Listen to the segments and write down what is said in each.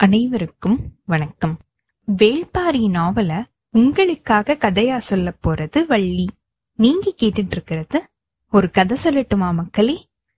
அனைவருக்கும் வணக்கம் வேள்பாரி நாவல உங்களுக்காக கதையா சொல்ல போறது வள்ளி நீங்க கேட்டுட்டு இருக்கிறது ஒரு கதை சொல்லட்டுமா மக்களே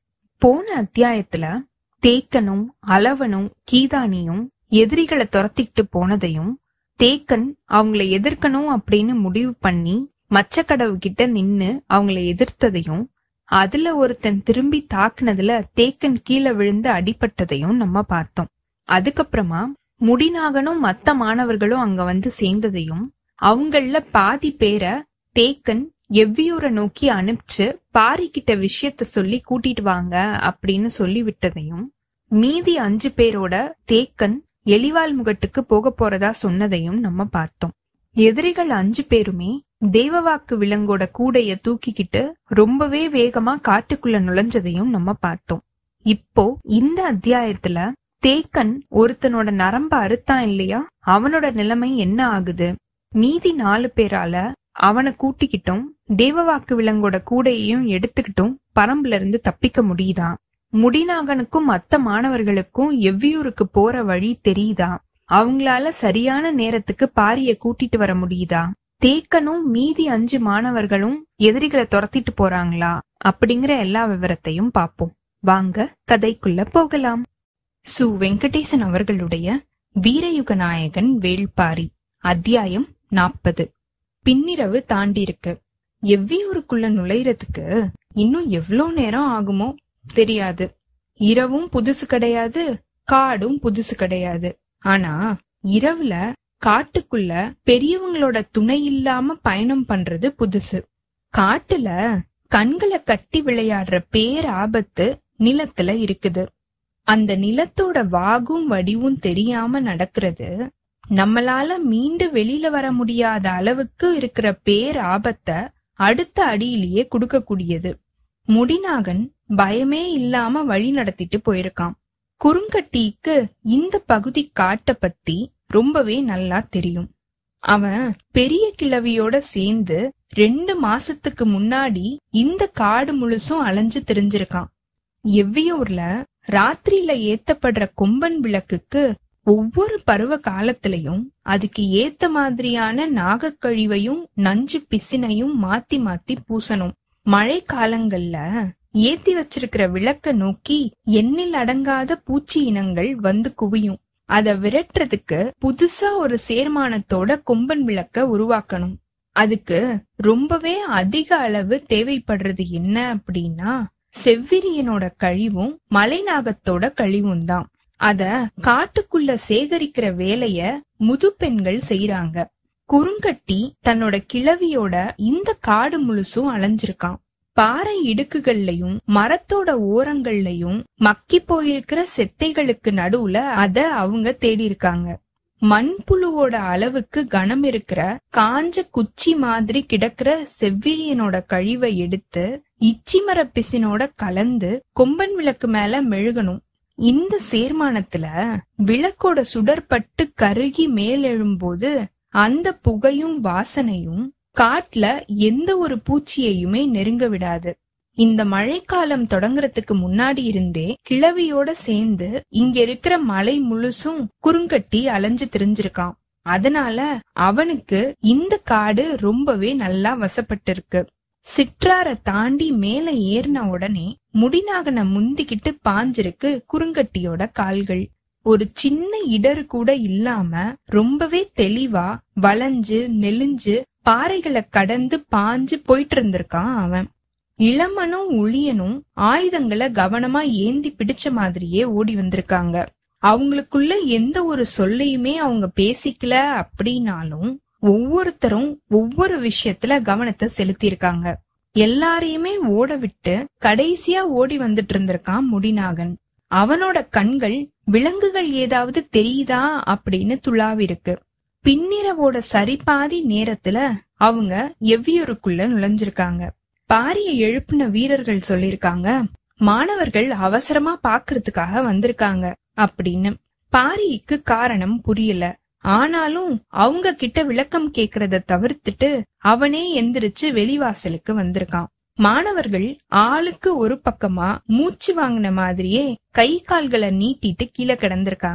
போன அத்தியாயத்துல தேக்கனும் அளவனும் கீதானியும் எதிரிகளை துரத்திக்கிட்டு போனதையும் தேக்கன் அவங்கள எதிர்க்கணும் அப்படின்னு முடிவு பண்ணி மச்சக்கடவு கிட்ட நின்னு அவங்கள எதிர்த்ததையும் அதுல ஒருத்தன் திரும்பி தாக்குனதுல தேக்கன் கீழே விழுந்து அடிபட்டதையும் நம்ம பார்த்தோம் அதுக்கப்புறமா முடிநாகனும் மத்த மாணவர்களும் அங்க வந்து சேர்ந்ததையும் அவங்கள பாதி பேரை தேக்கன் எவ்வியூரை நோக்கி அனுப்பிச்சு பாரி கிட்ட விஷயத்த சொல்லி கூட்டிட்டு வாங்க அப்படின்னு சொல்லி விட்டதையும் மீதி அஞ்சு பேரோட தேக்கன் எலிவால் முகட்டுக்கு போக போறதா சொன்னதையும் நம்ம பார்த்தோம் எதிரிகள் அஞ்சு பேருமே தேவவாக்கு விலங்கோட கூடைய தூக்கிக்கிட்டு ரொம்பவே வேகமா காட்டுக்குள்ள நுழைஞ்சதையும் நம்ம பார்த்தோம் இப்போ இந்த அத்தியாயத்துல தேக்கன் ஒருத்தனோட நரம்ப அறுத்தான் இல்லையா அவனோட நிலைமை என்ன ஆகுது மீதி நாலு பேரால அவனை கூட்டிக்கிட்டும் தேவவாக்கு விலங்கோட கூடையையும் எடுத்துக்கிட்டும் பரம்புல இருந்து தப்பிக்க முடியுதா முடிநாகனுக்கும் மத்த மாணவர்களுக்கும் எவ்வியூருக்கு போற வழி தெரியுதா அவங்களால சரியான நேரத்துக்கு பாரிய கூட்டிட்டு வர முடியுதா தேக்கனும் மீதி அஞ்சு மாணவர்களும் எதிரிகளை துரத்திட்டு போறாங்களா அப்படிங்கிற எல்லா விவரத்தையும் பார்ப்போம் வாங்க கதைக்குள்ள போகலாம் சு வெங்கடேசன் அவர்களுடைய வீரயுக நாயகன் வேள்பாரி அத்தியாயம் நாற்பது பின்னிரவு தாண்டிருக்கு எவ்வியூருக்குள்ள நுழையறதுக்கு இன்னும் எவ்வளோ நேரம் ஆகுமோ தெரியாது இரவும் புதுசு கிடையாது காடும் புதுசு கிடையாது ஆனா இரவுல காட்டுக்குள்ள பெரியவங்களோட துணை இல்லாம பயணம் பண்றது புதுசு காட்டுல கண்களை கட்டி விளையாடுற பேர் ஆபத்து நிலத்துல இருக்குது அந்த நிலத்தோட வாகும் வடிவும் தெரியாம நடக்கிறது நம்மளால மீண்டு வெளியில வர முடியாத அளவுக்கு இருக்கிற பேர் ஆபத்தை அடுத்த அடியிலேயே கொடுக்கக்கூடியது முடிநாகன் பயமே இல்லாம வழி நடத்திட்டு போயிருக்கான் குறுங்கட்டிக்கு இந்த பகுதி காட்டை பத்தி ரொம்பவே நல்லா தெரியும் அவன் பெரிய கிழவியோட சேர்ந்து ரெண்டு மாசத்துக்கு முன்னாடி இந்த காடு முழுசும் அலைஞ்சு தெரிஞ்சிருக்கான் எவ்வியூர்ல ராத்திரியில ஏத்தப்படுற கொம்பன் விளக்குக்கு ஒவ்வொரு பருவ காலத்திலையும் அதுக்கு ஏத்த மாதிரியான நாகக்கழிவையும் நஞ்சு பிசினையும் மாத்தி மாத்தி பூசணும் மழை காலங்கள்ல ஏத்தி வச்சிருக்கிற விளக்க நோக்கி எண்ணில் அடங்காத பூச்சி இனங்கள் வந்து குவியும் அத விரட்டுறதுக்கு புதுசா ஒரு சேர்மானத்தோட கொம்பன் விளக்க உருவாக்கணும் அதுக்கு ரொம்பவே அதிக அளவு தேவைப்படுறது என்ன அப்படின்னா செவ்விரியனோட கழிவும் மலைநாகத்தோட கழிவும் தான் அத காட்டுக்குள்ள சேகரிக்கிற வேலைய முது பெண்கள் செய்யறாங்க குறுங்கட்டி தன்னோட கிழவியோட இந்த காடு முழுசும் அலைஞ்சிருக்கான் பாறை இடுக்குகள்லயும் மரத்தோட ஓரங்கள்லயும் மக்கி போயிருக்கிற செத்தைகளுக்கு நடுவுல அத அவங்க தேடி இருக்காங்க மண்புழுவோட அளவுக்கு கனம் இருக்கிற காஞ்ச குச்சி மாதிரி கிடக்கிற செவ்விரியனோட கழிவை எடுத்து இச்சிமர பிசினோட கலந்து கொம்பன் விளக்கு மேல மெழுகணும் இந்த சேர்மானத்துல விளக்கோட சுடற்பட்டு கருகி மேலெழும்போது அந்த புகையும் வாசனையும் காட்டுல எந்த ஒரு பூச்சியையுமே நெருங்க விடாது இந்த மழைக்காலம் தொடங்குறதுக்கு முன்னாடி இருந்தே கிழவியோட சேர்ந்து இங்க இருக்கிற மலை முழுசும் குறுங்கட்டி அலைஞ்சு திரிஞ்சிருக்கான் அதனால அவனுக்கு இந்த காடு ரொம்பவே நல்லா வசப்பட்டிருக்கு சிற்றார தாண்டி மேல ஏறின உடனே முடிநாகனை முந்திக்கிட்டு பாஞ்சிருக்கு குறுங்கட்டியோட கால்கள் ஒரு சின்ன இடரு கூட இல்லாம ரொம்பவே தெளிவா வளைஞ்சு நெலிஞ்சு பாறைகளை கடந்து பாஞ்சு போயிட்டு இருந்திருக்கான் அவன் இளமனும் உளியனும் ஆயுதங்களை கவனமா ஏந்தி பிடிச்ச மாதிரியே ஓடி வந்திருக்காங்க அவங்களுக்குள்ள எந்த ஒரு சொல்லையுமே அவங்க பேசிக்கல அப்படின்னாலும் ஒவ்வொருத்தரும் ஒவ்வொரு விஷயத்துல கவனத்தை செலுத்தியிருக்காங்க எல்லாரையுமே ஓட விட்டு கடைசியா ஓடி வந்துட்டு இருந்திருக்கான் முடிநாகன் அவனோட கண்கள் விலங்குகள் ஏதாவது தெரியுதா அப்படின்னு துளாவிருக்கு பின்னிரவோட சரிபாதி நேரத்துல அவங்க எவ்வியூருக்குள்ள நுழைஞ்சிருக்காங்க பாரிய எழுப்பின வீரர்கள் சொல்லிருக்காங்க மாணவர்கள் அவசரமா பாக்குறதுக்காக வந்திருக்காங்க அப்படின்னு பாரிக்கு காரணம் புரியல ஆனாலும் அவங்க கிட்ட விளக்கம் கேக்குறத தவிர்த்துட்டு அவனே எந்திரிச்சு வெளிவாசலுக்கு வந்திருக்கான் மாணவர்கள் ஆளுக்கு ஒரு பக்கமா மூச்சு வாங்கின மாதிரியே கை கால்களை நீட்டிட்டு கீழே கிடந்திருக்காங்க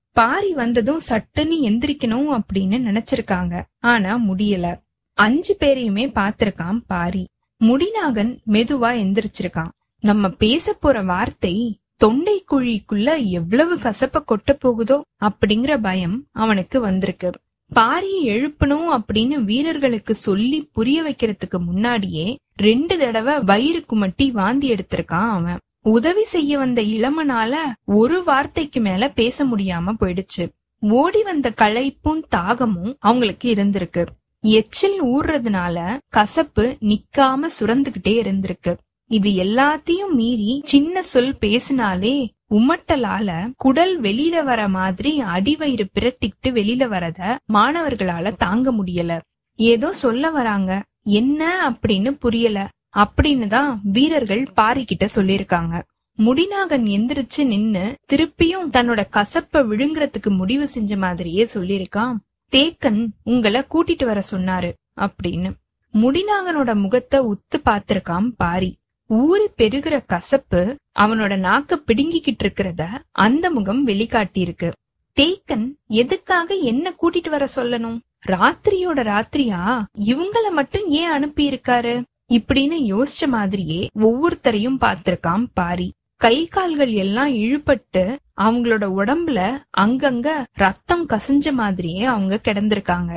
பாரி வந்ததும் சட்டுன்னு எந்திரிக்கணும் அப்படின்னு நினைச்சிருக்காங்க ஆனா முடியல அஞ்சு பேரையுமே பாத்திருக்கான் பாரி முடிநாகன் மெதுவா எந்திரிச்சிருக்கான் நம்ம பேச போற வார்த்தை தொண்டை குழிக்குள்ள எவ்வளவு கசப்ப கொட்ட போகுதோ அப்படிங்கிற பயம் அவனுக்கு வந்திருக்கு பாரியை எழுப்பணும் அப்படின்னு வீரர்களுக்கு சொல்லி புரிய வைக்கிறதுக்கு முன்னாடியே ரெண்டு தடவை வயிறு குமட்டி வாந்தி எடுத்திருக்கான் அவன் உதவி செய்ய வந்த இளமனால ஒரு வார்த்தைக்கு மேல பேச முடியாம போயிடுச்சு ஓடி வந்த களைப்பும் தாகமும் அவங்களுக்கு இருந்திருக்கு எச்சில் ஊறுறதுனால கசப்பு நிக்காம சுரந்துகிட்டே இருந்திருக்கு இது எல்லாத்தையும் மீறி சின்ன சொல் பேசினாலே உமட்டலால குடல் வெளியில வர மாதிரி அடிவயிறு பிரட்டிக்கிட்டு வெளியில வரத மாணவர்களால தாங்க முடியல ஏதோ சொல்ல வராங்க என்ன அப்படின்னு புரியல அப்படின்னு தான் வீரர்கள் பாரிக்கிட்ட சொல்லிருக்காங்க முடிநாகன் எந்திரிச்சு நின்னு திருப்பியும் தன்னோட கசப்ப விழுங்குறதுக்கு முடிவு செஞ்ச மாதிரியே சொல்லிருக்கான் தேக்கன் உங்களை கூட்டிட்டு வர சொன்னாரு அப்படின்னு முடிநாகனோட முகத்தை உத்து பாத்திருக்கான் பாரி ஊறி பெருகிற கசப்பு அவனோட நாக்க பிடுங்கிக்கிட்டு இருக்கிறத அந்த முகம் வெளிக்காட்டியிருக்கு தேக்கன் எதுக்காக என்ன கூட்டிட்டு வர சொல்லணும் ராத்திரியோட ராத்திரியா இவங்கள மட்டும் ஏன் அனுப்பி இருக்காரு இப்படின்னு யோசிச்ச மாதிரியே ஒவ்வொருத்தரையும் பார்த்திருக்கான் பாரி கை கால்கள் எல்லாம் இழுபட்டு அவங்களோட உடம்புல அங்கங்க ரத்தம் கசிஞ்ச மாதிரியே அவங்க கிடந்திருக்காங்க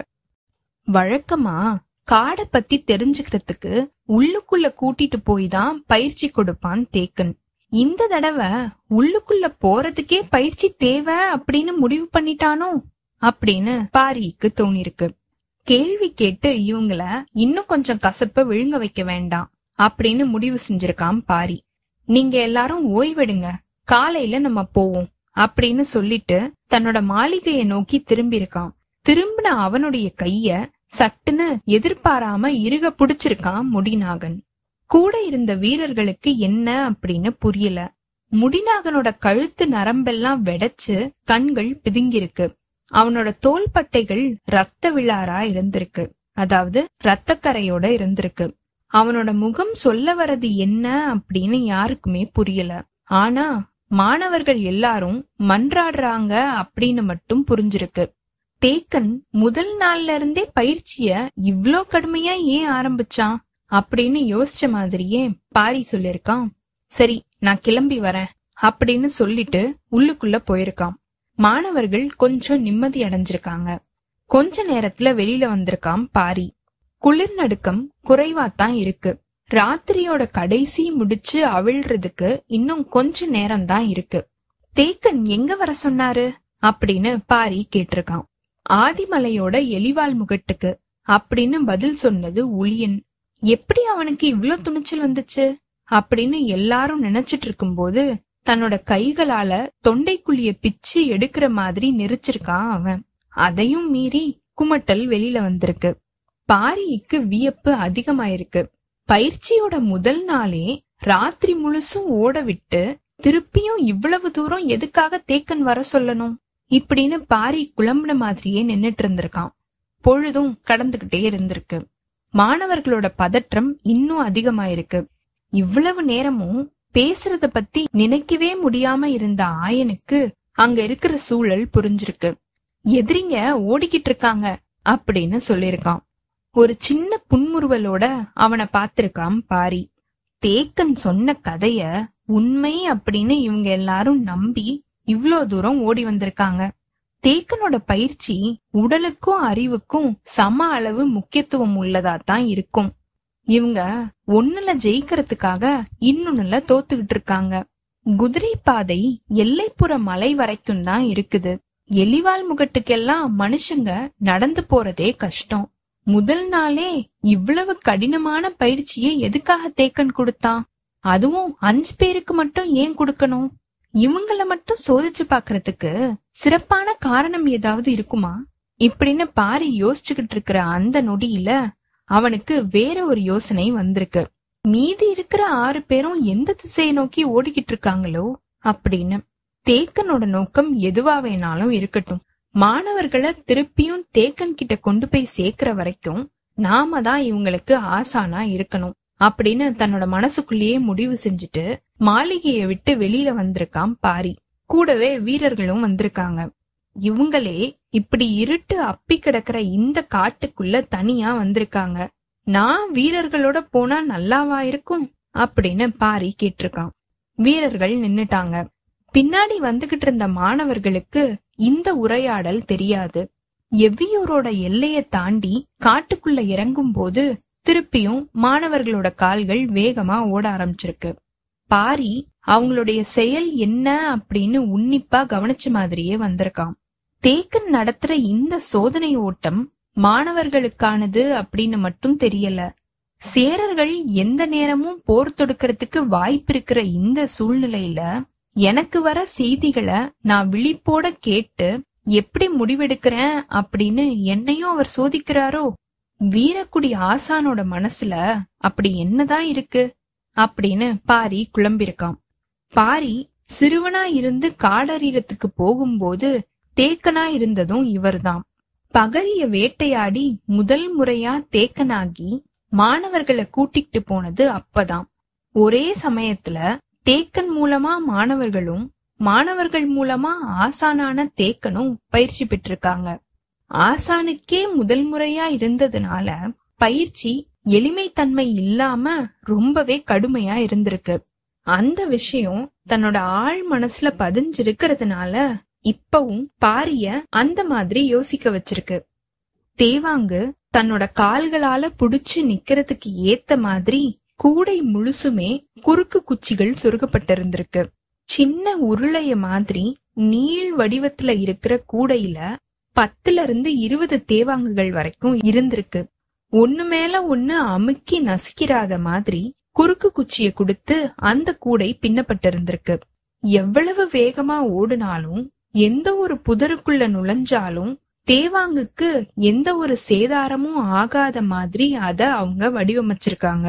வழக்கமா காடை பத்தி தெரிஞ்சுக்கிறதுக்கு உள்ளுக்குள்ள கூட்டிட்டு போய் தான் பயிற்சி கொடுப்பான் தேக்கன் இந்த தடவை உள்ளுக்குள்ள போறதுக்கே பயிற்சி தேவை அப்படின்னு முடிவு பண்ணிட்டானோ அப்படின்னு பாரிக்கு தோணிருக்கு கேள்வி கேட்டு இவங்கள இன்னும் கொஞ்சம் கசப்ப விழுங்க வைக்க வேண்டாம் அப்படின்னு முடிவு செஞ்சிருக்கான் பாரி நீங்க எல்லாரும் ஓய்வெடுங்க காலையில நம்ம போவோம் அப்படின்னு சொல்லிட்டு தன்னோட மாளிகையை நோக்கி திரும்பியிருக்கான் திரும்பின அவனுடைய கைய சட்டுன்னு எதிர்பாராம இறுக புடிச்சிருக்கான் முடிநாகன் கூட இருந்த வீரர்களுக்கு என்ன அப்படின்னு புரியல முடிநாகனோட கழுத்து நரம்பெல்லாம் வெடைச்சு கண்கள் பிதுங்கிருக்கு அவனோட தோள்பட்டைகள் ரத்த விழாரா இருந்திருக்கு அதாவது ரத்தக்கரையோட இருந்திருக்கு அவனோட முகம் சொல்ல வர்றது என்ன அப்படின்னு யாருக்குமே புரியல ஆனா மாணவர்கள் எல்லாரும் மன்றாடுறாங்க அப்படின்னு மட்டும் புரிஞ்சிருக்கு தேக்கன் முதல் நாள்ல இருந்தே பயிற்சிய இவ்ளோ கடுமையா ஏன் ஆரம்பிச்சான் அப்படின்னு யோசிச்ச மாதிரியே பாரி சொல்லிருக்கான் சரி நான் கிளம்பி வரேன் அப்படின்னு சொல்லிட்டு உள்ளுக்குள்ள போயிருக்கான் மாணவர்கள் கொஞ்சம் நிம்மதி அடைஞ்சிருக்காங்க கொஞ்ச நேரத்துல வெளியில வந்திருக்கான் பாரி குளிர் நடுக்கம் குறைவாத்தான் இருக்கு ராத்திரியோட கடைசி முடிச்சு அவிழ்றதுக்கு இன்னும் கொஞ்ச நேரம் தான் இருக்கு தேக்கன் எங்க வர சொன்னாரு அப்படின்னு பாரி கேட்டிருக்கான் ஆதிமலையோட எலிவால் முகட்டுக்கு அப்படின்னு பதில் சொன்னது உளியன் எப்படி அவனுக்கு இவ்ளோ துணிச்சல் வந்துச்சு அப்படின்னு எல்லாரும் நினைச்சிட்டு இருக்கும்போது தன்னோட கைகளால தொண்டைக்குழிய பிச்சு எடுக்கிற மாதிரி நெரிச்சிருக்கான் அவன் அதையும் மீறி குமட்டல் வெளியில வந்திருக்கு பாரிக்கு வியப்பு அதிகமாயிருக்கு பயிற்சியோட முதல் நாளே ராத்திரி முழுசும் ஓட விட்டு திருப்பியும் இவ்வளவு தூரம் எதுக்காக தேக்கன் வர சொல்லணும் இப்படின்னு பாரி குழம்புன மாதிரியே நின்னுட்டு இருந்திருக்கான் பொழுதும் கடந்துகிட்டே இருந்திருக்கு மாணவர்களோட பதற்றம் இன்னும் அதிகமாயிருக்கு இவ்வளவு நேரமும் பேசுறத பத்தி நினைக்கவே முடியாம இருந்த ஆயனுக்கு அங்க இருக்கிற சூழல் புரிஞ்சிருக்கு எதிரிங்க ஓடிக்கிட்டு இருக்காங்க அப்படின்னு சொல்லிருக்கான் ஒரு சின்ன புன்முறுவலோட அவனை பார்த்திருக்கான் பாரி தேக்கன் சொன்ன கதைய உண்மை அப்படின்னு இவங்க எல்லாரும் நம்பி இவ்ளோ தூரம் ஓடி வந்திருக்காங்க தேக்கனோட பயிற்சி உடலுக்கும் அறிவுக்கும் சம அளவு முக்கியத்துவம் உள்ளதா தான் இருக்கும் இவங்க ஒண்ணுல ஜெயிக்கிறதுக்காக இன்னொன்னுல தோத்துக்கிட்டு இருக்காங்க குதிரை பாதை எல்லைப்புற மலை வரைக்கும் தான் இருக்குது எலிவால் முகட்டுக்கெல்லாம் மனுஷங்க நடந்து போறதே கஷ்டம் முதல் நாளே இவ்வளவு கடினமான பயிற்சியை எதுக்காக தேக்கன் கொடுத்தான் அதுவும் அஞ்சு பேருக்கு மட்டும் ஏன் கொடுக்கணும் இவங்கள மட்டும் சோதிச்சு பாக்குறதுக்கு சிறப்பான காரணம் ஏதாவது இருக்குமா இப்படின்னு பாரி யோசிச்சுக்கிட்டு இருக்கிற அந்த நொடியில அவனுக்கு வேற ஒரு யோசனை வந்திருக்கு மீதி இருக்கிற ஆறு பேரும் எந்த திசையை நோக்கி ஓடிக்கிட்டு இருக்காங்களோ அப்படின்னு தேக்கனோட நோக்கம் எதுவா வேணாலும் இருக்கட்டும் மாணவர்களை திருப்பியும் தேக்கன் கிட்ட கொண்டு போய் சேர்க்கிற வரைக்கும் நாம தான் இவங்களுக்கு ஆசானா இருக்கணும் அப்படின்னு தன்னோட மனசுக்குள்ளேயே முடிவு செஞ்சுட்டு மாளிகையை விட்டு வெளியில வந்திருக்கான் பாரி கூடவே வீரர்களும் வந்திருக்காங்க இவங்களே இப்படி இருட்டு அப்பி கிடக்குற இந்த காட்டுக்குள்ள தனியா வந்திருக்காங்க நான் வீரர்களோட போனா நல்லாவா இருக்கும் அப்படின்னு பாரி கேட்டிருக்கான் வீரர்கள் நின்னுட்டாங்க பின்னாடி வந்துகிட்டு இருந்த மாணவர்களுக்கு இந்த உரையாடல் தெரியாது எவ்வியூரோட எல்லைய தாண்டி காட்டுக்குள்ள இறங்கும் போது திருப்பியும் மாணவர்களோட கால்கள் வேகமா ஓட ஆரம்பிச்சிருக்கு பாரி அவங்களுடைய செயல் என்ன அப்படின்னு உன்னிப்பா கவனிச்ச மாதிரியே வந்திருக்கான் தேக்கன் நடத்துற இந்த சோதனை ஓட்டம் மாணவர்களுக்கானது அப்படின்னு மட்டும் தெரியல சேரர்கள் எந்த நேரமும் போர் தொடுக்கிறதுக்கு வாய்ப்பு இருக்கிற இந்த சூழ்நிலையில எனக்கு வர செய்திகளை நான் விழிப்போட கேட்டு எப்படி முடிவெடுக்கிறேன் அப்படின்னு என்னையும் அவர் சோதிக்கிறாரோ வீரக்குடி ஆசானோட மனசுல அப்படி என்னதான் இருக்கு அப்படின்னு பாரி குழம்பிருக்கான் பாரி சிறுவனா இருந்து காடரீரத்துக்கு போகும்போது தேக்கனா இருந்ததும் இவர்தான் பகரிய வேட்டையாடி முதல் முறையா தேக்கனாகி மாணவர்களை கூட்டிட்டு போனது அப்பதான் ஒரே சமயத்துல தேக்கன் மூலமா மாணவர்களும் மாணவர்கள் மூலமா ஆசானான தேக்கனும் பயிற்சி பெற்றிருக்காங்க ஆசானுக்கே முதல் முறையா இருந்ததுனால பயிற்சி எளிமைத்தன்மை இல்லாம ரொம்பவே கடுமையா இருந்திருக்கு அந்த விஷயம் தன்னோட ஆழ் மனசுல பதிஞ்சிருக்கிறதுனால இப்பவும் பாரிய அந்த மாதிரி யோசிக்க வச்சிருக்கு தேவாங்கு தன்னோட கால்களால புடிச்சு நிக்கிறதுக்கு ஏத்த மாதிரி கூடை முழுசுமே குறுக்கு குச்சிகள் சொருகப்பட்டிருந்திருக்கு சின்ன உருளைய மாதிரி நீள் வடிவத்துல இருக்கிற கூடையில பத்துல இருந்து இருபது தேவாங்குகள் வரைக்கும் இருந்திருக்கு ஒண்ணு மேல ஒண்ணு அமுக்கி நசுக்கிறாத மாதிரி குறுக்கு குச்சிய கொடுத்து அந்த கூடை பின்னப்பட்டிருந்திருக்கு எவ்வளவு வேகமா ஓடினாலும் எந்த ஒரு புதருக்குள்ள நுழைஞ்சாலும் தேவாங்குக்கு எந்த ஒரு சேதாரமும் ஆகாத மாதிரி அத அவங்க வடிவமைச்சிருக்காங்க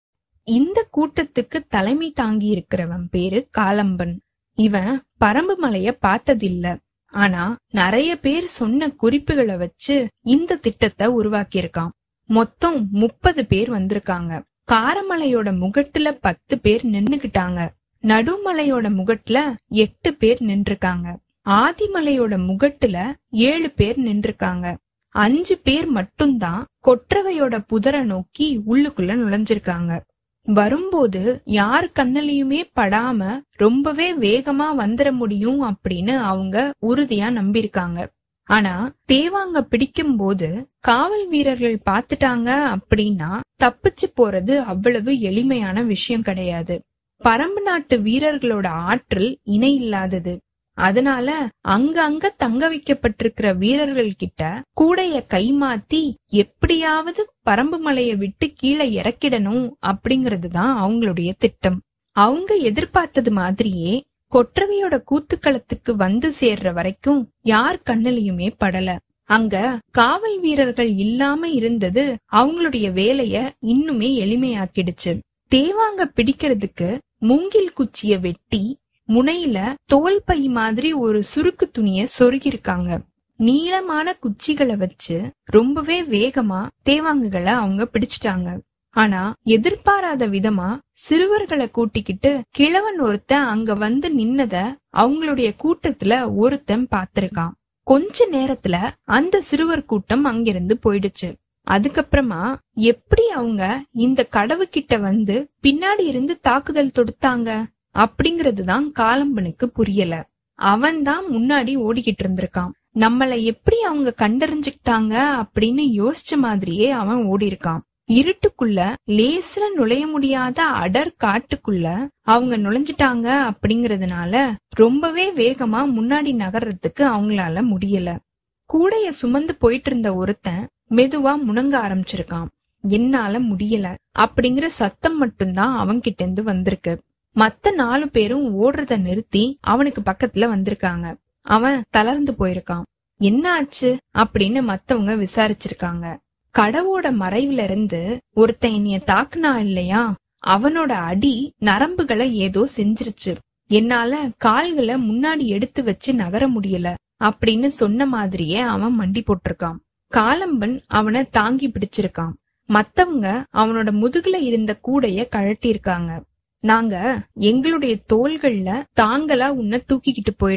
இந்த கூட்டத்துக்கு தலைமை தாங்கி இருக்கிறவன் பேரு காலம்பன் இவன் பரம்பு மலைய பார்த்ததில்ல ஆனா நிறைய பேர் சொன்ன குறிப்புகளை வச்சு இந்த திட்டத்தை உருவாக்கியிருக்கான் மொத்தம் முப்பது பேர் வந்திருக்காங்க காரமலையோட முகட்டுல பத்து பேர் நின்னுகிட்டாங்க நடுமலையோட முகட்டுல எட்டு பேர் நின்றுருக்காங்க ஆதிமலையோட முகட்டுல ஏழு பேர் நின்றுருக்காங்க அஞ்சு பேர் மட்டும்தான் கொற்றவையோட புதரை நோக்கி உள்ளுக்குள்ள நுழைஞ்சிருக்காங்க வரும்போது யார் கண்ணிலையுமே படாம ரொம்பவே வேகமா வந்துட முடியும் அப்படின்னு அவங்க உறுதியா நம்பியிருக்காங்க ஆனா தேவாங்க பிடிக்கும் போது காவல் வீரர்கள் பாத்துட்டாங்க அப்படின்னா தப்பிச்சு போறது அவ்வளவு எளிமையான விஷயம் கிடையாது பரம்பு நாட்டு வீரர்களோட ஆற்றல் இணை இல்லாதது அதனால அங்க அங்க தங்க வைக்கப்பட்டிருக்கிற வீரர்கள் கிட்ட கூடைய கைமாத்தி எப்படியாவது பரம்பு மலைய விட்டு கீழே இறக்கிடணும் அப்படிங்கறது தான் அவங்களுடைய திட்டம் அவங்க எதிர்பார்த்தது மாதிரியே கொற்றவையோட கூத்துக்களத்துக்கு வந்து சேர்ற வரைக்கும் யார் கண்ணிலையுமே படல அங்க காவல் வீரர்கள் இல்லாம இருந்தது அவங்களுடைய வேலைய இன்னுமே எளிமையாக்கிடுச்சு தேவாங்க பிடிக்கிறதுக்கு மூங்கில் குச்சிய வெட்டி முனையில தோல் பை மாதிரி ஒரு சுருக்கு துணிய சொருகிருக்காங்க நீளமான குச்சிகளை வச்சு ரொம்பவே வேகமா தேவாங்குகளை அவங்க பிடிச்சிட்டாங்க ஆனா எதிர்பாராத விதமா சிறுவர்களை கூட்டிக்கிட்டு கிழவன் ஒருத்தன் அங்க வந்து நின்னத அவங்களுடைய கூட்டத்துல ஒருத்தன் பாத்திருக்கான் கொஞ்ச நேரத்துல அந்த சிறுவர் கூட்டம் அங்கிருந்து போயிடுச்சு அதுக்கப்புறமா எப்படி அவங்க இந்த கடவு கிட்ட வந்து பின்னாடி இருந்து தாக்குதல் தொடுத்தாங்க அப்படிங்கறதுதான் காலம்பனுக்கு புரியல அவன் தான் முன்னாடி ஓடிக்கிட்டு இருந்திருக்கான் நம்மள எப்படி அவங்க கண்டறிஞ்சுக்கிட்டாங்க அப்படின்னு யோசிச்ச மாதிரியே அவன் ஓடி இருக்கான் இருட்டுக்குள்ள லேசுல நுழைய முடியாத அடர் காட்டுக்குள்ள அவங்க நுழைஞ்சிட்டாங்க அப்படிங்கறதுனால ரொம்பவே வேகமா முன்னாடி நகர்றதுக்கு அவங்களால முடியல கூடைய சுமந்து போயிட்டு இருந்த ஒருத்தன் மெதுவா முணங்க ஆரம்பிச்சிருக்கான் என்னால முடியல அப்படிங்கிற சத்தம் மட்டும்தான் அவன்கிட்ட இருந்து வந்திருக்கு மத்த நாலு பேரும் ஓடுறத நிறுத்தி அவனுக்கு பக்கத்துல வந்திருக்காங்க அவன் தளர்ந்து போயிருக்கான் என்ன ஆச்சு அப்படின்னு மத்தவங்க விசாரிச்சிருக்காங்க கடவோட மறைவுல இருந்து ஒருத்தன் என்னைய தாக்குனா இல்லையா அவனோட அடி நரம்புகளை ஏதோ செஞ்சிருச்சு என்னால கால்களை முன்னாடி எடுத்து வச்சு நகர முடியல அப்படின்னு சொன்ன மாதிரியே அவன் மண்டி போட்டிருக்கான் காலம்பன் அவனை தாங்கி பிடிச்சிருக்கான் மத்தவங்க அவனோட முதுகுல இருந்த கூடைய கழட்டி இருக்காங்க நாங்க எங்களுடைய தோள்கள்ல தாங்களா உன்னை தூக்கிக்கிட்டு போயிடுறோம்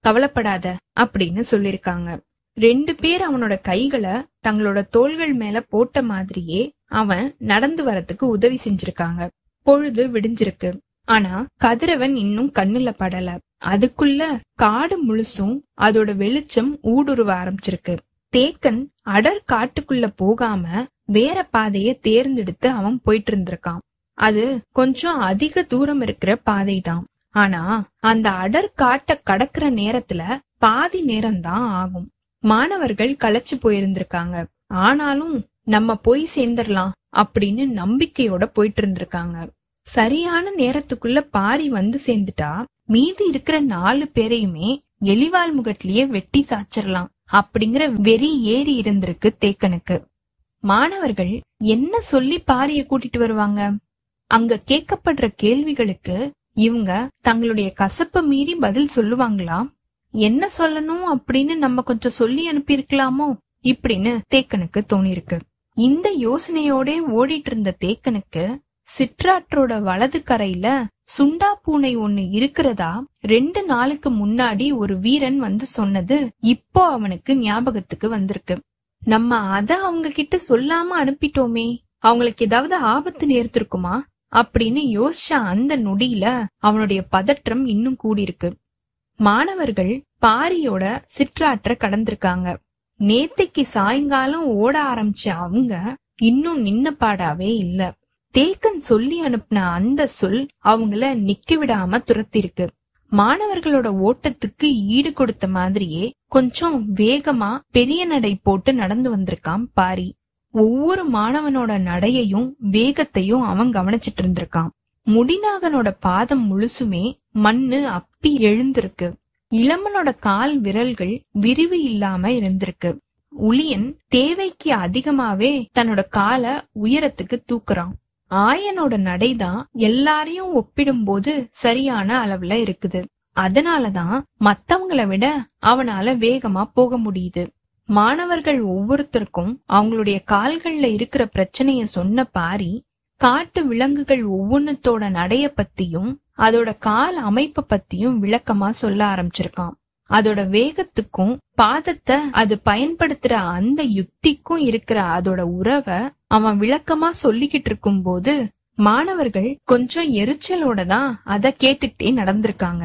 கவலைப்படாத அப்படின்னு சொல்லிருக்காங்க ரெண்டு பேர் அவனோட கைகளை தங்களோட தோள்கள் மேல போட்ட மாதிரியே அவன் நடந்து வரதுக்கு உதவி செஞ்சிருக்காங்க பொழுது விடிஞ்சிருக்கு ஆனா கதிரவன் இன்னும் கண்ணுல படல அதுக்குள்ள காடு முழுசும் அதோட வெளிச்சம் ஊடுருவ ஆரம்பிச்சிருக்கு தேக்கன் அடர் காட்டுக்குள்ள போகாம வேற பாதைய தேர்ந்தெடுத்து அவன் போயிட்டு இருந்திருக்கான் அது கொஞ்சம் அதிக தூரம் இருக்கிற பாதை தான் ஆனா அந்த அடர் காட்ட கடக்கிற நேரத்துல பாதி நேரம் தான் ஆகும் மாணவர்கள் களைச்சு போயிருந்திருக்காங்க ஆனாலும் நம்ம போய் சேர்ந்துடலாம் அப்படின்னு நம்பிக்கையோட போயிட்டு இருந்திருக்காங்க சரியான நேரத்துக்குள்ள பாரி வந்து சேர்ந்துட்டா மீதி இருக்கிற நாலு பேரையுமே எலிவால் முகத்திலேயே வெட்டி சாச்சிடலாம் அப்படிங்கிற வெறி ஏறி இருந்திருக்கு தேக்கனுக்கு மாணவர்கள் என்ன சொல்லி பாரிய கூட்டிட்டு வருவாங்க அங்க கேட்கப்படுற கேள்விகளுக்கு இவங்க தங்களுடைய கசப்ப மீறி பதில் சொல்லுவாங்களா என்ன சொல்லணும் அப்படின்னு நம்ம கொஞ்சம் சொல்லி அனுப்பியிருக்கலாமோ இப்படின்னு தேக்கனுக்கு தோணிருக்கு இந்த யோசனையோட ஓடிட்டு இருந்த தேக்கனுக்கு சிற்றாற்றோட வலது கரையில சுண்டா பூனை ஒண்ணு இருக்கிறதா ரெண்டு நாளுக்கு முன்னாடி ஒரு வீரன் வந்து சொன்னது இப்போ அவனுக்கு ஞாபகத்துக்கு வந்திருக்கு நம்ம அத அவங்க கிட்ட சொல்லாம அனுப்பிட்டோமே அவங்களுக்கு ஏதாவது ஆபத்து நேர்த்திருக்குமா அப்படின்னு யோசிச்ச அந்த நொடியில அவனுடைய பதற்றம் இன்னும் கூடியிருக்கு மாணவர்கள் பாரியோட சிற்றாற்ற கடந்திருக்காங்க நேத்தைக்கு சாயங்காலம் ஓட ஆரம்பிச்ச அவங்க இன்னும் நின்ன பாடாவே இல்ல தேக்கன் சொல்லி அனுப்புன அந்த சொல் அவங்கள நிக்க விடாம துரத்திருக்கு மாணவர்களோட ஓட்டத்துக்கு ஈடு கொடுத்த மாதிரியே கொஞ்சம் வேகமா பெரிய நடை போட்டு நடந்து வந்திருக்கான் பாரி ஒவ்வொரு மாணவனோட நடையையும் வேகத்தையும் அவன் கவனிச்சிட்டு இருந்திருக்கான் முடிநாகனோட பாதம் முழுசுமே மண்ணு அப்பி எழுந்திருக்கு இளமனோட கால் விரல்கள் விரிவு இல்லாம இருந்திருக்கு உளியன் தேவைக்கு அதிகமாவே தன்னோட காலை உயரத்துக்கு தூக்குறான் ஆயனோட நடைதான் எல்லாரையும் ஒப்பிடும்போது சரியான அளவுல இருக்குது அதனாலதான் மத்தவங்கள விட அவனால வேகமா போக முடியுது மாணவர்கள் ஒவ்வொருத்தருக்கும் அவங்களுடைய கால்கள்ல இருக்கிற பிரச்சனைய சொன்ன பாரி காட்டு விலங்குகள் ஒவ்வொன்னுத்தோட நடைய பத்தியும் அதோட கால் அமைப்ப பத்தியும் விளக்கமா சொல்ல ஆரம்பிச்சிருக்கான் அதோட வேகத்துக்கும் பாதத்தை அது பயன்படுத்துற அந்த யுக்திக்கும் இருக்கிற அதோட உறவை அவன் விளக்கமா சொல்லிக்கிட்டு இருக்கும் போது மாணவர்கள் கொஞ்சம் எரிச்சலோட தான் அத கேட்டுக்கிட்டே நடந்திருக்காங்க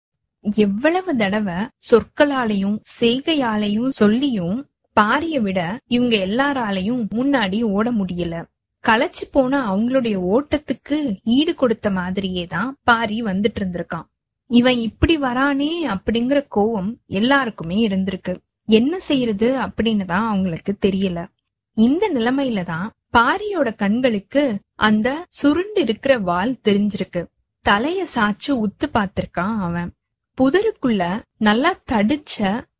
எவ்வளவு தடவை சொற்களாலையும் செய்கையாலையும் சொல்லியும் பாரிய விட இவங்க எல்லாராலையும் முன்னாடி ஓட முடியல களைச்சு போன அவங்களுடைய ஓட்டத்துக்கு ஈடு கொடுத்த மாதிரியே தான் பாரி வந்துட்டு இருந்திருக்கான் இவன் இப்படி வரானே அப்படிங்கிற கோவம் எல்லாருக்குமே இருந்திருக்கு என்ன செய்யறது அப்படின்னு தான் அவங்களுக்கு தெரியல இந்த நிலைமையில தான் பாரியோட கண்களுக்கு அந்த சுருண்டு இருக்கிற வால் தெரிஞ்சிருக்கு தலைய சாச்சு உத்து பார்த்திருக்கான் அவன் புதருக்குள்ள நல்லா தடிச்ச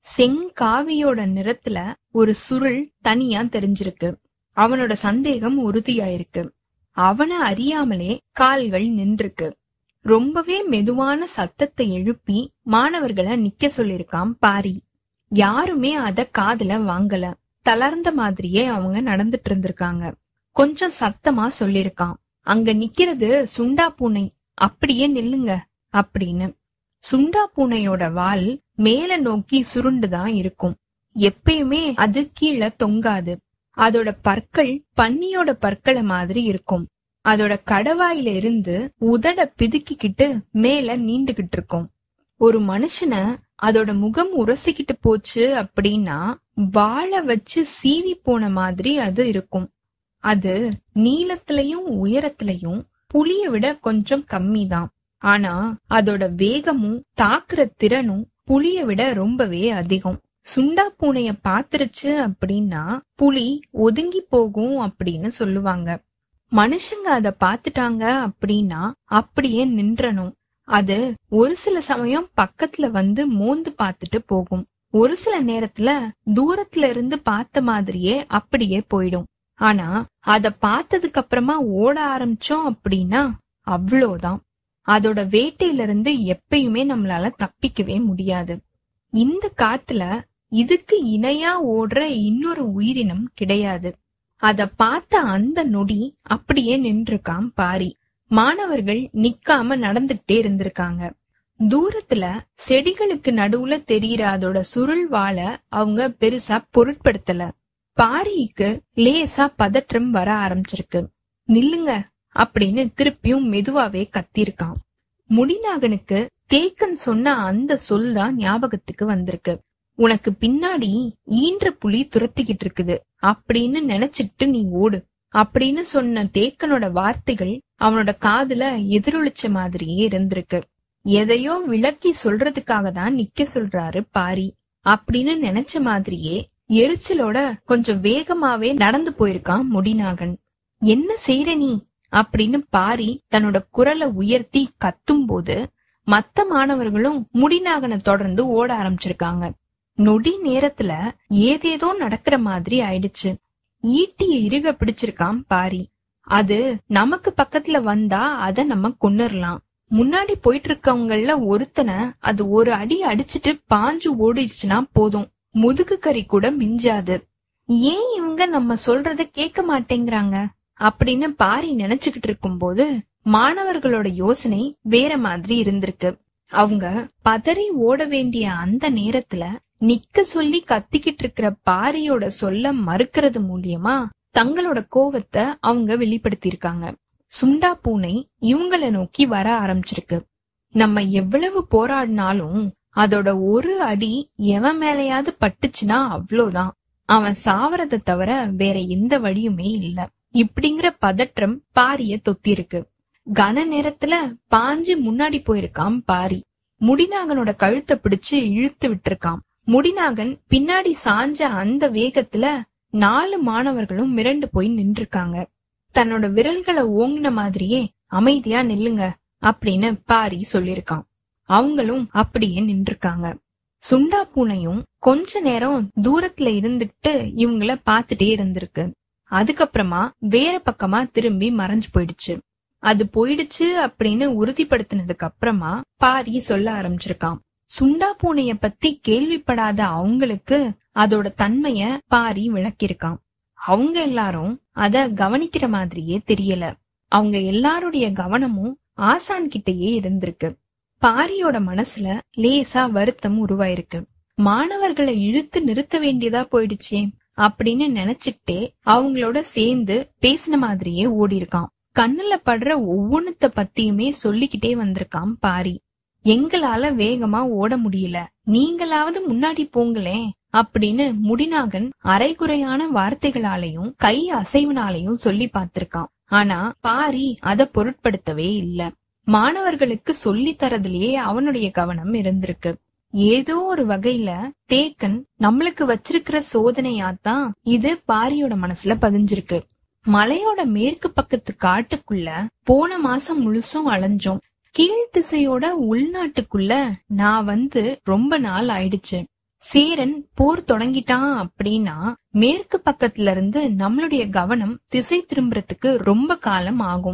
செங்காவியோட நிறத்துல ஒரு சுருள் தனியா தெரிஞ்சிருக்கு அவனோட சந்தேகம் உறுதியாயிருக்கு அவனை அறியாமலே கால்கள் நின்றுருக்கு ரொம்பவே மெதுவான சத்தத்தை எழுப்பி மாணவர்களை நிக்க சொல்லிருக்கான் பாரி யாருமே அத காதுல வாங்கல தளர்ந்த மாதிரியே அவங்க நடந்துட்டு இருந்திருக்காங்க கொஞ்சம் சத்தமா சொல்லிருக்கான் அங்க நிக்கிறது சுண்டா பூனை அப்படியே நில்லுங்க அப்படின்னு சுண்டா பூனையோட வால் மேல நோக்கி சுருண்டுதான் இருக்கும் எப்பயுமே அது கீழே தொங்காது அதோட பற்கள் பன்னியோட பற்களை மாதிரி இருக்கும் அதோட கடவாயில இருந்து உதட பிதுக்கிக்கிட்டு மேல நீண்டுகிட்டு இருக்கும் ஒரு மனுஷனை அதோட முகம் உரசிக்கிட்டு போச்சு அப்படின்னா வாழ வச்சு சீவி போன மாதிரி அது இருக்கும் அது நீளத்திலையும் உயரத்திலையும் புளிய விட கொஞ்சம் கம்மி தான் ஆனா அதோட வேகமும் தாக்குற திறனும் புளிய விட ரொம்பவே அதிகம் சுண்டா பூனைய பாத்துருச்சு அப்படின்னா புலி ஒதுங்கி போகும் அப்படின்னு சொல்லுவாங்க மனுஷங்க அத பாத்துட்டாங்க அப்படின்னா அப்படியே நின்றணும் அது ஒரு சில சமயம் பக்கத்துல வந்து மோந்து பார்த்துட்டு போகும் ஒரு சில நேரத்துல தூரத்துல இருந்து பார்த்த மாதிரியே அப்படியே போயிடும் ஆனா அத பார்த்ததுக்கு அப்புறமா ஓட ஆரம்பிச்சோம் அப்படின்னா அவ்வளோதான் அதோட வேட்டையில இருந்து எப்பயுமே நம்மளால தப்பிக்கவே முடியாது இந்த காட்டுல இதுக்கு இணையா ஓடுற இன்னொரு உயிரினம் கிடையாது அத பார்த்த அந்த நொடி அப்படியே நின்றுக்காம் பாரி மாணவர்கள் நிக்காம நடந்துகிட்டே இருந்திருக்காங்க தூரத்துல செடிகளுக்கு நடுவுல தெரியிற அதோட சுருள் வாழ அவங்க பெருசா பொருட்படுத்தல பாரிக்கு லேசா பதற்றம் வர ஆரம்பிச்சிருக்கு நில்லுங்க அப்படின்னு திருப்பியும் மெதுவாவே கத்திருக்கான் முடிநாகனுக்கு தேக்கன் சொன்ன அந்த சொல் தான் ஞாபகத்துக்கு வந்திருக்கு உனக்கு பின்னாடி ஈன்ற புலி துரத்திக்கிட்டு இருக்குது அப்படின்னு நினைச்சிட்டு நீ ஓடு அப்படின்னு சொன்ன தேக்கனோட வார்த்தைகள் அவனோட காதுல எதிரொலிச்ச மாதிரியே இருந்திருக்கு எதையோ விளக்கி சொல்றதுக்காக தான் நிக்க சொல்றாரு பாரி அப்படின்னு நினைச்ச மாதிரியே எரிச்சலோட கொஞ்சம் வேகமாவே நடந்து போயிருக்கான் முடிநாகன் என்ன செய்ற நீ அப்படின்னு பாரி தன்னோட குரலை உயர்த்தி கத்தும் போது மத்த மாணவர்களும் முடிநாகனை தொடர்ந்து ஓட ஆரம்பிச்சிருக்காங்க நொடி நேரத்துல ஏதேதோ நடக்கிற மாதிரி ஆயிடுச்சு ஈட்டிய இறுக பிடிச்சிருக்கான் பாரி அது நமக்கு பக்கத்துல வந்தா அத நம்ம கொன்னுறலாம் முன்னாடி போயிட்டு இருக்கவங்கள ஒருத்தனை அது ஒரு அடி அடிச்சிட்டு பாஞ்சு ஓடிடுச்சுன்னா போதும் முதுகு கறி கூட மிஞ்சாது ஏன் இவங்க நம்ம சொல்றத கேட்க மாட்டேங்கிறாங்க அப்படின்னு பாரி நினைச்சுக்கிட்டு இருக்கும்போது மாணவர்களோட யோசனை வேற மாதிரி இருந்திருக்கு அவங்க பதறி ஓட வேண்டிய அந்த நேரத்துல நிக்க சொல்லி கத்திக்கிட்டு இருக்கிற பாரியோட சொல்ல மறுக்கிறது மூலியமா தங்களோட கோவத்தை அவங்க வெளிப்படுத்தியிருக்காங்க சுண்டா பூனை இவங்கள நோக்கி வர ஆரம்பிச்சிருக்கு நம்ம எவ்வளவு போராடினாலும் அதோட ஒரு அடி எவன் மேலையாவது பட்டுச்சுன்னா அவ்வளவுதான் அவன் சாவறத தவிர வேற எந்த வழியுமே இல்ல இப்படிங்கிற பதற்றம் பாரிய தொத்திருக்கு கன நேரத்துல பாஞ்சு முன்னாடி போயிருக்கான் பாரி முடிநாகனோட கழுத்தை பிடிச்சு இழுத்து விட்டுருக்கான் முடிநாகன் பின்னாடி சாஞ்ச அந்த வேகத்துல நாலு மாணவர்களும் மிரண்டு போய் நின்றுருக்காங்க தன்னோட விரல்களை ஓங்கின மாதிரியே அமைதியா நில்லுங்க அப்படின்னு பாரி சொல்லிருக்கான் அவங்களும் அப்படியே நின்றுருக்காங்க சுண்டா பூனையும் கொஞ்ச நேரம் தூரத்துல இருந்துகிட்டு இவங்கள பாத்துட்டே இருந்திருக்கு அதுக்கப்புறமா வேற பக்கமா திரும்பி மறைஞ்சு போயிடுச்சு அது போயிடுச்சு அப்படின்னு உறுதிப்படுத்தினதுக்கு அப்புறமா பாரி சொல்ல ஆரம்பிச்சிருக்கான் சுண்டா பூனைய பத்தி கேள்விப்படாத அவங்களுக்கு அதோட தன்மைய பாரி விளக்கியிருக்கான் அவங்க எல்லாரும் அத கவனிக்கிற மாதிரியே தெரியல அவங்க எல்லாருடைய கவனமும் ஆசான் கிட்டயே இருந்திருக்கு பாரியோட மனசுல லேசா வருத்தம் உருவாயிருக்கு மாணவர்களை இழுத்து நிறுத்த வேண்டியதா போயிடுச்சே அப்படின்னு நினைச்சுக்கிட்டே அவங்களோட சேர்ந்து பேசின மாதிரியே ஓடி இருக்கான் கண்ணுல படுற ஒவ்வொன்னுத்த பத்தியுமே சொல்லிக்கிட்டே வந்திருக்கான் பாரி எங்களால வேகமா ஓட முடியல நீங்களாவது முன்னாடி போங்களேன் அப்படின்னு முடிநாகன் அரைகுறையான வார்த்தைகளாலையும் கை அசைவினாலையும் சொல்லி பார்த்திருக்கான் ஆனா பாரி அத பொருட்படுத்தவே இல்ல மாணவர்களுக்கு சொல்லி தரதுலயே அவனுடைய கவனம் இருந்திருக்கு ஏதோ ஒரு வகையில தேக்கன் நம்மளுக்கு வச்சிருக்கிற சோதனையாத்தான் இது பாரியோட மனசுல பதிஞ்சிருக்கு மலையோட மேற்கு பக்கத்து காட்டுக்குள்ள போன மாசம் முழுசும் அலைஞ்சோம் கீழ் திசையோட உள்நாட்டுக்குள்ள நான் வந்து ரொம்ப நாள் ஆயிடுச்சு சேரன் போர் தொடங்கிட்டான் அப்படின்னா மேற்கு பக்கத்துல இருந்து நம்மளுடைய கவனம் திசை திரும்புறதுக்கு ரொம்ப காலம் ஆகும்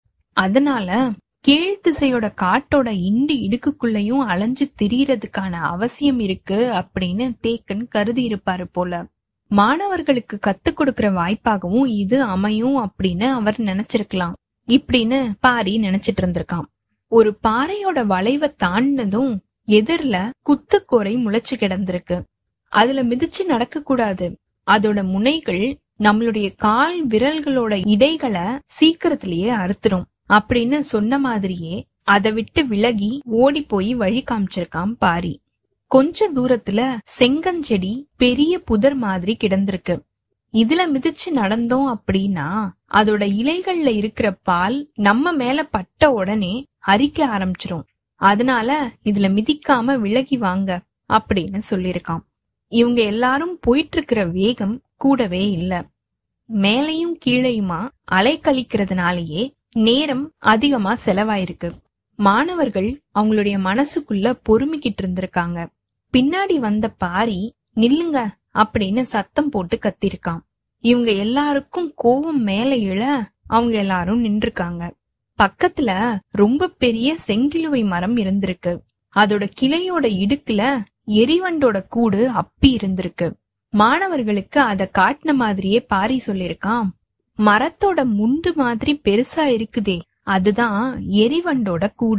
அதனால கீழ் திசையோட காட்டோட இண்டு இடுக்குக்குள்ளயும் அலைஞ்சு திரியறதுக்கான அவசியம் இருக்கு அப்படின்னு தேக்கன் கருதி இருப்பாரு போல மாணவர்களுக்கு கத்துக் கொடுக்கிற வாய்ப்பாகவும் இது அமையும் அப்படின்னு அவர் நினைச்சிருக்கலாம் இப்படின்னு பாரி நினைச்சிட்டு இருந்திருக்கான் ஒரு பாறையோட வளைவை தாண்டினதும் எதிர்ல குத்துக்கோரை முளைச்சு கிடந்திருக்கு அதுல மிதிச்சு நடக்க கூடாது அதோட முனைகள் நம்மளுடைய கால் விரல்களோட இடைகளை சீக்கிரத்திலேயே அறுத்துரும் அப்படின்னு சொன்ன மாதிரியே அதை விட்டு விலகி ஓடி போய் வழி காமிச்சிருக்கான் பாரி கொஞ்ச தூரத்துல செங்கஞ்செடி பெரிய புதர் மாதிரி கிடந்திருக்கு இதுல மிதிச்சு நடந்தோம் அப்படின்னா அதோட இலைகள்ல இருக்கிற பால் நம்ம மேல பட்ட உடனே அரிக்க ஆரம்பிச்சிரும் அதனால இதுல மிதிக்காம விலகி வாங்க அப்படின்னு சொல்லிருக்கான் இவங்க எல்லாரும் போயிட்டு இருக்கிற வேகம் கூடவே இல்ல மேலையும் கீழையுமா அலை கழிக்கிறதுனாலயே நேரம் அதிகமா செலவாயிருக்கு மாணவர்கள் அவங்களுடைய மனசுக்குள்ள பொறுமிக்கிட்டு இருந்திருக்காங்க பின்னாடி வந்த பாரி நில்லுங்க அப்படின்னு சத்தம் போட்டு கத்திருக்கான் இவங்க எல்லாருக்கும் கோவம் மேல எழ அவங்க எல்லாரும் நின்றுருக்காங்க பக்கத்துல ரொம்ப பெரிய செங்கிலுவை மரம் இருந்திருக்கு அதோட கிளையோட இடுக்குல எரிவண்டோட கூடு அப்பி இருந்திருக்கு மாணவர்களுக்கு அத காட்டின மாதிரியே பாரி சொல்லிருக்கான் மரத்தோட முண்டு மாதிரி பெருசா இருக்குதே அதுதான் எரிவண்டோட கூடு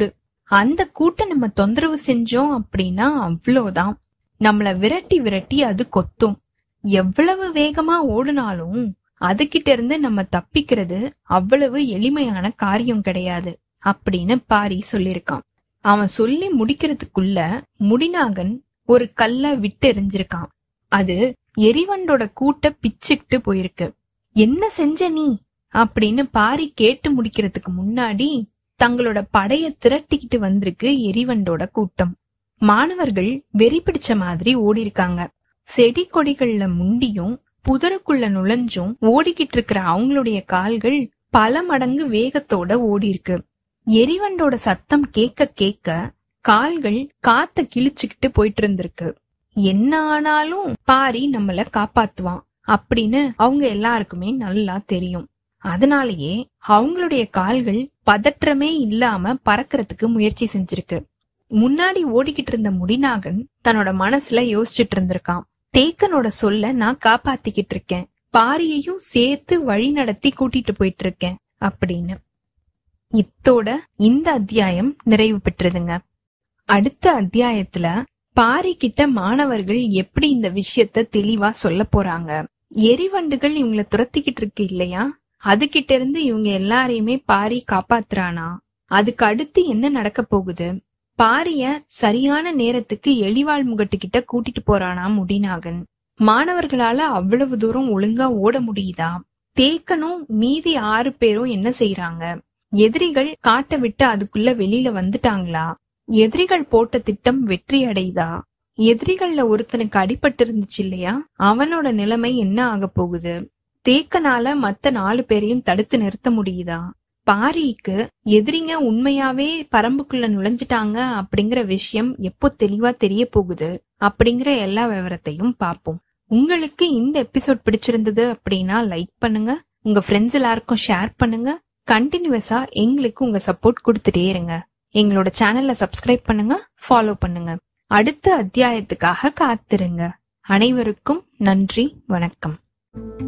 அந்த கூட்ட நம்ம தொந்தரவு செஞ்சோம் அப்படின்னா அவ்வளவுதான் நம்மள விரட்டி விரட்டி அது கொத்தும் எவ்வளவு வேகமா ஓடுனாலும் அதுகிட்ட இருந்து நம்ம தப்பிக்கிறது அவ்வளவு எளிமையான காரியம் கிடையாது அப்படின்னு பாரி சொல்லிருக்கான் அவன் சொல்லி முடிக்கிறதுக்குள்ள முடிநாகன் ஒரு கல்ல விட்டு எறிஞ்சிருக்கான் அது எரிவண்டோட கூட்ட பிச்சுக்கிட்டு போயிருக்கு என்ன செஞ்ச நீ அப்படின்னு பாரி கேட்டு முடிக்கிறதுக்கு முன்னாடி தங்களோட படைய திரட்டிக்கிட்டு வந்திருக்கு எரிவண்டோட கூட்டம் மாணவர்கள் வெறி பிடிச்ச மாதிரி ஓடி இருக்காங்க செடி கொடிகள்ல முண்டியும் புதருக்குள்ள நுழைஞ்சும் ஓடிக்கிட்டு இருக்கிற அவங்களுடைய கால்கள் பல மடங்கு வேகத்தோட ஓடி இருக்கு எரிவண்டோட சத்தம் கேட்க கேட்க கால்கள் காத்த கிழிச்சுக்கிட்டு போயிட்டு இருந்திருக்கு என்ன ஆனாலும் பாரி நம்மள காப்பாத்துவான் அப்படின்னு அவங்க எல்லாருக்குமே நல்லா தெரியும் அதனாலயே அவங்களுடைய கால்கள் பதற்றமே இல்லாம பறக்கிறதுக்கு முயற்சி செஞ்சிருக்கு முன்னாடி ஓடிக்கிட்டு இருந்த முடிநாகன் தன்னோட மனசுல யோசிச்சுட்டு இருந்திருக்கான் தேக்கனோட சொல்ல நான் காப்பாத்திக்கிட்டு இருக்கேன் பாரியையும் சேர்த்து வழி நடத்தி கூட்டிட்டு போயிட்டு இருக்கேன் அப்படின்னு இத்தோட இந்த அத்தியாயம் நிறைவு பெற்றதுங்க அடுத்த அத்தியாயத்துல பாரி கிட்ட மாணவர்கள் எப்படி இந்த விஷயத்த தெளிவா சொல்ல போறாங்க எரிவண்டுகள் இவங்களை துரத்திக்கிட்டு இருக்கு இல்லையா அதுகிட்ட இருந்து இவங்க எல்லாரையுமே பாரி காப்பாத்துறானா அதுக்கு அடுத்து என்ன நடக்க போகுது பாரிய சரியான நேரத்துக்கு எலிவாள் முகட்டுக்கிட்ட கூட்டிட்டு போறானா முடிநாகன் மாணவர்களால அவ்வளவு தூரம் ஒழுங்கா ஓட முடியுதா தேக்கனும் மீதி ஆறு பேரும் என்ன செய்யறாங்க எதிரிகள் காட்ட விட்டு அதுக்குள்ள வெளியில வந்துட்டாங்களா எதிரிகள் போட்ட திட்டம் வெற்றி அடையுதா எதிரிகள்ல ஒருத்தனுக்கு அடிபட்டு இருந்துச்சு இல்லையா அவனோட நிலைமை என்ன ஆக போகுது தேக்கனால மத்த நாலு பேரையும் தடுத்து நிறுத்த முடியுதா பாரிக்கு எதிரிங்க உண்மையாவே பரம்புக்குள்ள நுழைஞ்சிட்டாங்க அப்படிங்கிற விஷயம் எப்போ தெளிவா தெரிய போகுது அப்படிங்கிற எல்லா விவரத்தையும் பார்ப்போம் உங்களுக்கு இந்த எபிசோட் பிடிச்சிருந்தது அப்படின்னா லைக் பண்ணுங்க உங்க ஃப்ரெண்ட்ஸ் எல்லாருக்கும் ஷேர் பண்ணுங்க கண்டினியூஸா எங்களுக்கு உங்க சப்போர்ட் கொடுத்துட்டே இருங்க எங்களோட சேனல்ல சப்ஸ்கிரைப் பண்ணுங்க ஃபாலோ பண்ணுங்க அடுத்த அத்தியாயத்துக்காக காத்திருங்க அனைவருக்கும் நன்றி வணக்கம்